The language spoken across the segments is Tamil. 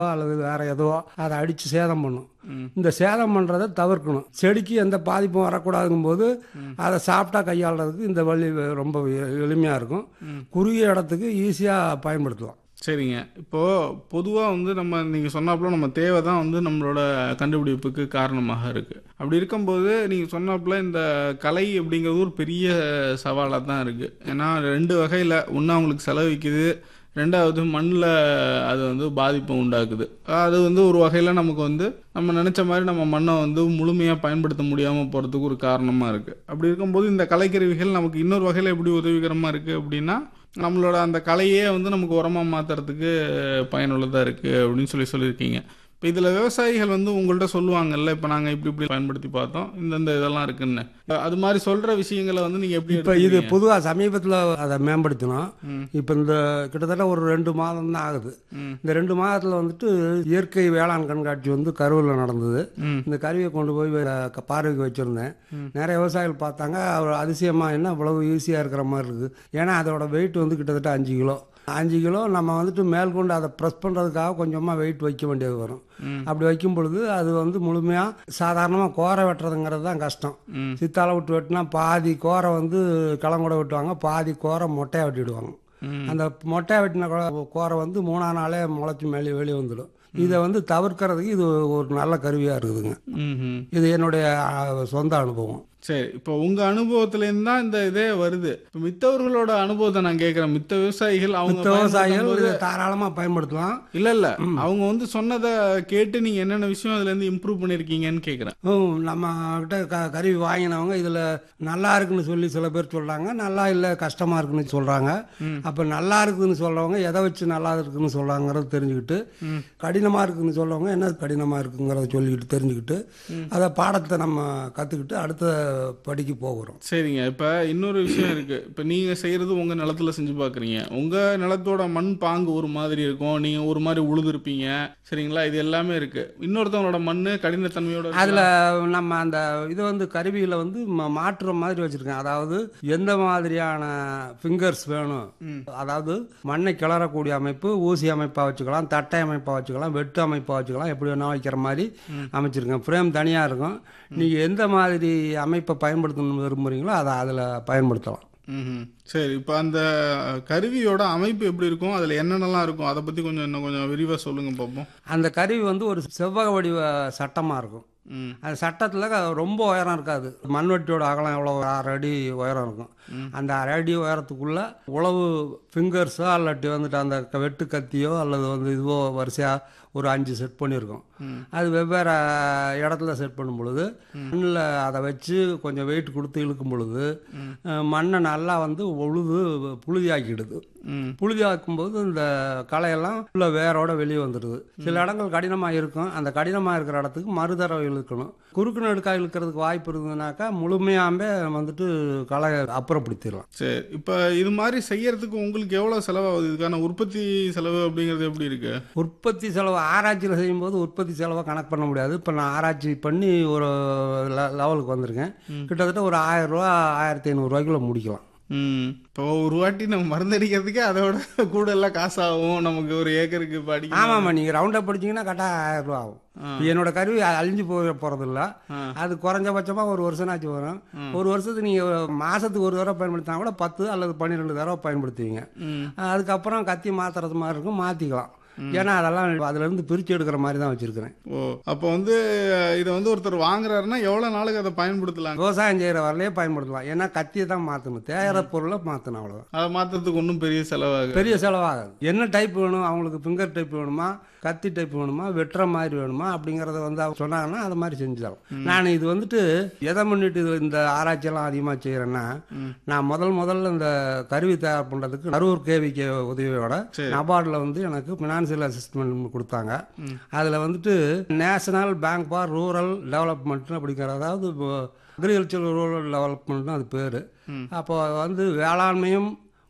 அல்லது வேற ஏதோ அதை அடித்து சேதம் பண்ணும் இந்த சேதம் பண்ணுறதை தவிர்க்கணும் செடிக்கு எந்த பாதிப்பும் வரக்கூடாதுங்கும் போது அதை சாப்பிட்டா கையாளுறதுக்கு இந்த வழி ரொம்ப எளிமையாக இருக்கும் குறுகிய இடத்துக்கு ஈஸியாக பயன்படுத்தலாம் சரிங்க இப்போ பொதுவாக வந்து நம்ம நீங்கள் சொன்னாப்புல நம்ம தேவை தான் வந்து நம்மளோட கண்டுபிடிப்புக்கு காரணமாக இருக்கு அப்படி இருக்கும்போது நீங்கள் சொன்னாப்புல இந்த கலை அப்படிங்கிறது ஒரு பெரிய சவாலாக தான் இருக்கு ஏன்னா ரெண்டு வகையில் ஒன்று அவங்களுக்கு செலவிக்குது ரெண்டாவது மண்ணில் அது வந்து பாதிப்பை உண்டாக்குது அது வந்து ஒரு வகையில் நமக்கு வந்து நம்ம நினச்ச மாதிரி நம்ம மண்ணை வந்து முழுமையாக பயன்படுத்த முடியாமல் போகிறதுக்கு ஒரு காரணமாக இருக்குது அப்படி இருக்கும்போது இந்த கலைக்கருவிகள் நமக்கு இன்னொரு வகையில் எப்படி உதவிகரமாக இருக்குது அப்படின்னா நம்மளோட அந்த கலையே வந்து நமக்கு உரமாக மாற்றுறதுக்கு பயனுள்ளதாக இருக்குது அப்படின்னு சொல்லி சொல்லியிருக்கீங்க இப்போ இதில் விவசாயிகள் வந்து உங்கள்கிட்ட சொல்லுவாங்கல்ல இப்போ நாங்கள் இப்படி இப்படி பயன்படுத்தி பார்த்தோம் இந்தந்த இதெல்லாம் இருக்குன்னு அது மாதிரி சொல்கிற விஷயங்களை வந்து நீங்கள் எப்படி இப்போ இது எடுத்துக்கிறீங்க? பொதுவாக சமீபத்தில் அதை மேம்படுத்தினோம் இப்போ இந்த கிட்டத்தட்ட ஒரு ரெண்டு மாதம் தான் ஆகுது ம். இந்த ரெண்டு மாதத்தில் வந்துட்டு இயற்கை வேளாண் கண்காட்சி வந்து கரூரில் நடந்தது ம். இந்த கருவியை கொண்டு போய் வே- பார்வைக்கு வச்சுருந்தேன் நிறைய விவசாயிகள் பார்த்தாங்க அவர் அதிசயமாக என்ன இவ்வளவு ஈஸியாக இருக்கிற மாதிரி இருக்குது ஏன்னா அதோட வெயிட் வந்து கிட்டத்தட்ட அஞ்சு கிலோ அஞ்சு கிலோ நம்ம வந்துட்டு மேற்கொண்டு அதை ப்ரெஸ் பண்ணுறதுக்காக கொஞ்சமாக வெயிட் வைக்க வேண்டியது வரும் அப்படி வைக்கும் பொழுது அது வந்து முழுமையாக சாதாரணமாக கோரை வெட்டுறதுங்கிறது தான் கஷ்டம் ம். சித்தால விட்டு வெட்டினா பாதி கோரை வந்து களங்கூட வெட்டுவாங்க பாதி கோரை மொட்டையாக வெட்டிடுவாங்க ம். அந்த மொட்டையாக வெட்டின கோ- கோரை வந்து மூணாம் நாளே முளைச்சி மேலே வெளியே வந்துடும் இதை வந்து தவிர்க்கிறதுக்கு இது ஒரு நல்ல கருவியாக இருக்குதுங்க ம்ஹும். இது என்னுடைய ஆ, சொந்த அனுபவம் சரி இப்போ உங்கள் அனுபவத்துலேருந்து தான் இந்த இதே வருது இப்போ மித்தவர்களோட அனுபவத்தை நான் கேட்குறேன் மித்த விவசாயிகள் அவங்க மித்த விவசாயிகள் பயன்படுத்தும் இதை தாராளமாக பயன்படுத்தலாம் இல்ல இல்ல அவங்க வந்து சொன்னதை கேட்டு நீங்க என்னென்ன விஷயம் அதுல இருந்து இம்ப்ரூவ் பண்ணிருக்கீங்கன்னு கேக்குறேன் ஹம், நம்ம கிட்ட க கருவி வாங்கினவங்க இதில் நல்லா இருக்குன்னு சொல்லி சில பேர் சொல்கிறாங்க நல்லா இல்லை கஷ்டமாக இருக்குன்னு சொல்கிறாங்க அப்போ நல்லா இருக்குதுன்னு சொல்கிறவங்க எதை வச்சு நல்லா இருக்குன்னு சொல்கிறாங்கிறத தெரிஞ்சுக்கிட்டு கடினமாக இருக்குன்னு சொல்கிறவங்க என்ன கடினமாக இருக்குங்கிறத சொல்லிக்கிட்டு தெரிஞ்சுக்கிட்டு அதை பாடத்தை நம்ம கற்றுக்கிட்டு அடுத்த படிக்கு போகிறோம் சரிங்க இப்ப இன்னொரு விஷயம் இருக்கு இப்ப நீங்க செய்யறது உங்க நிலத்துல செஞ்சு பாக்குறீங்க உங்க நிலத்தோட மண் பாங்கு ஒரு மாதிரி இருக்கும் நீங்க ஒரு மாதிரி உழுதுருப்பீங்க சரிங்களா இது எல்லாமே இருக்கு இன்னொருத்தவங்களோட மண்ணு கடினத்தன்மையோட இருக்கும். அதில் நம்ம அந்த இது வந்து கருவியில் வந்து ம- மாற்றுற மாதிரி வச்சுருக்கேன் அதாவது எந்த மாதிரியான ஃபிங்கர்ஸ் வேணும் அதாவது மண்ணை கிளறக்கூடிய அமைப்பு ஊசி அமைப்பாக வச்சுக்கலாம் தட்டை அமைப்பாக வச்சுக்கலாம் வெட்டு அமைப்பாக வச்சுக்கலாம் எப்படி வேணா வைக்கிற மாதிரி அமைச்சிருக்கேன் ஃப்ரேம் தனியாக இருக்கும் நீங்கள் எந்த மாதிரி அமைப்பை பயன்படுத்தணும்னு விரும்புகிறீங்களோ அதை அதில் பயன்படுத்தலாம் ம்ஹும். சரி இப்போ அந்த கருவியோட அமைப்பு எப்படி இருக்கும் அதுல என்னென்னலாம் இருக்கும் அதை பத்தி கொஞ்சம் இன்னும் கொஞ்சம் விரிவா சொல்லுங்க பார்ப்போம் அந்த கருவி வந்து ஒரு செவ்வக வடிவ சட்டமாக இருக்கும் ம் அந்த சட்டத்தில் ரொம்ப உயரம் இருக்காது மண்வெட்டியோட அகலம் எவ்வளோ ஒரு அரை அடி உயரம் இருக்கும் அந்த அரை அடி உயரத்துக்குள்ள உழவு ஃபிங்கர்ஸோ இல்லாட்டி வந்துட்டு அந்த க- வெட்டு கத்தியோ அல்லது வந்து இதுவோ வரிசையாக ஒரு அஞ்சு செட் பண்ணியிருக்கோம் அது வெவ்வேறு இடத்துல செட் பண்ணும் பொழுது மண்ணில் அதை வச்சு கொஞ்சம் வெயிட் கொடுத்து இழுக்கும் பொழுது அஹ், மண்ணை நல்லா வந்து உழுது புழுதியாக்கிடுது ம் புழுதியாக்கும்போது இந்த களையெல்லாம் உள்ள வேரோட வெளியே வந்துடுது சில இடங்கள் கடினமாக இருக்கும் அந்த கடினமாக இருக்கிற இடத்துக்கு மறுதடவை இழுக்கணும் குறுக்கு நடுக்கா இழுக்கிறதுக்கு வாய்ப்பு இருந்ததுனாக்கா முழுமையாமே வந்துட்டு களை அப்புறப்படுத்திடலாம் சரி இப்போ இது மாதிரி செய்யறதுக்கு உங்களுக்கு எவ்வளோ செலவாகுது இதுக்கான உற்பத்தி செலவு அப்படிங்கிறது எப்படி இருக்கு உற்பத்தி செலவு ஆராய்ச்சியில் செய்யும்போது உற்பத்தி செலவை கணக்கு பண்ண முடியாது இப்போ நான் ஆராய்ச்சி பண்ணி ஒரு லெ- லெவலுக்கு வந்திருக்கேன் கிட்டத்தட்ட ஒரு ஆயிரம் ரூபா ஆயிரத்தி ஐநூறுரூவாய்க்குள்ள முடிக்கலாம் ம் இப்போ ஒரு வாட்டி நம்ம மருந்தடிக்கிறதுக்கே அதோட கூட எல்லாம் காசாகும் நமக்கு ஒரு ஏக்கருக்கு இப்போ அடிக்க ஆமாம்மா நீங்கள் ரவுண்டப் படிச்சீங்கன்னா கரெக்டாக ஆயிரம் ரூபா ஆகும் இப்ப என்னோட கருவி அழிஞ்சு போக போகிறதில்ல அது குறைஞ்சபட்சமாக ஒரு வருஷம்னாச்சும் வரும் ஒரு வருஷத்துக்கு நீங்கள் மாதத்துக்கு ஒரு தடவை பயன்படுத்தினா கூட பத்து அல்லது பன்னிரெண்டு தடவை பயன்படுத்துவீங்க ம் அதுக்கப்புறம் கத்தி மாற்றுறது மாதிரி இருக்கும் மாற்றிக்கலாம் ஏன்னா அதெல்லாம் அதுலேருந்து பிரித்து எடுக்கிற மாதிரி தான் வச்சுருக்கிறேன் ஓ அப்போ வந்து இதை வந்து ஒருத்தர் வாங்குறாருன்னா எவ்வளோ நாளுக்கு அதை பயன்படுத்தலாம் விவசாயம் செய்கிற வரலையே பயன்படுத்தலாம் ஏன்னா கத்தியை தான் மாற்றணும் தேயிற பொருளை மாற்றணும் அவ்வளோதான் அதை மாற்றுறதுக்கு ஒன்றும் பெரிய செலவாகு பெரிய செலவாகாது என்ன டைப் வேணும் அவங்களுக்கு ஃபிங்கர் டைப் வேணுமா கத்தி டைப் வேணுமா வெட்டுற மாதிரி வேணுமா அப்படிங்கிறத வந்து அவங்க சொன்னாங்கன்னா அது மாதிரி செஞ்சு தரோம் நான் இது வந்துட்டு எதை முன்னிட்டு இது இந்த ஆராய்ச்சியெல்லாம் அதிகமாக செய்கிறேன்னா நான் முதல் முதல்ல இந்த கருவி தயார் பண்ணுறதுக்கு கரூர் கேவிகே உதவியோட நபார்டில் வந்து எனக்கு ஃபினான்சியல் அசிஸ்ட்மெண்ட் கொடுத்தாங்க அதில் வந்துட்டு national bank for rural development அப்படிங்கிற அதாவது அக்ரிகல்ச்சர் ரூரல் டெவலப்மெண்ட்னு அது பேர் அப்போ வந்து வேளாண்மையும்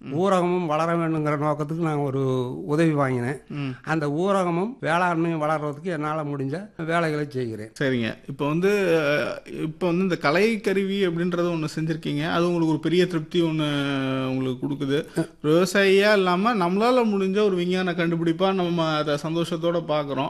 ஊரகமும் வளர வேண்டுங்கிற நோக்கத்துக்கு நான் ஒரு உதவி வாங்கினேன் ம் அந்த ஊரகமும் வேளாண்மையும் வளர்றதுக்கு என்னால் முடிஞ்ச வேலைகளை செய்கிறேன் சரிங்க இப்போ வந்து அஹ், இப்போ வந்து இந்த கலை கருவி அப்படின்றத ஒன்று செஞ்சுருக்கீங்க அது உங்களுக்கு ஒரு பெரிய திருப்தி ஒன்று உங்களுக்கு கொடுக்குது விவசாயியாக இல்லாமல் நம்மளால் முடிஞ்ச ஒரு விஞ்ஞான கண்டுபிடிப்பாக நம்ம அதை சந்தோஷத்தோட பார்க்குறோம்